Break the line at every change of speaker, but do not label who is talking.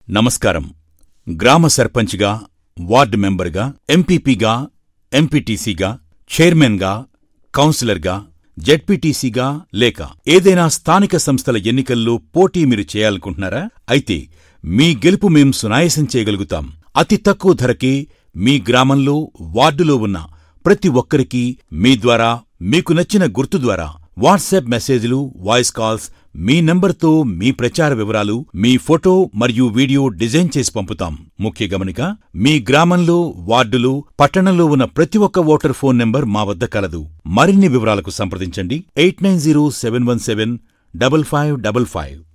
నమస్కారం గ్రామ సర్పంచ్గా వార్డు మెంబర్గా ఎంపీపీగా ఎంపీటీసీగా చైర్మన్గా కౌన్సిలర్గా జెడ్పీటీసీగా లేక ఏదైనా స్థానిక సంస్థల ఎన్నికల్లో పోటీ మీరు చేయాలనుకుంటున్నారా అయితే మీ గెలుపు మేం సునాయాసం చేయగలుగుతాం అతి తక్కువ ధరకే మీ గ్రామంలో వార్డులో ఉన్న ప్రతి ఒక్కరికి మీ ద్వారా మీకు నచ్చిన గుర్తు ద్వారా వాట్సాప్ మెసేజ్లు వాయిస్ కాల్స్ మీ నంబర్తో మీ ప్రచార వివరాలు మీ ఫోటో మరియు వీడియో డిజైన్ చేసి పంపుతాం ముఖ్య గమనిక మీ గ్రామంలో వార్డులో పట్టణంలో ఉన్న ప్రతి ఒక్క ఓటర్ ఫోన్ నంబర్ మా వద్ద కలదు మరిన్ని వివరాలకు సంప్రదించండి eight nine zero seven one seven double five double five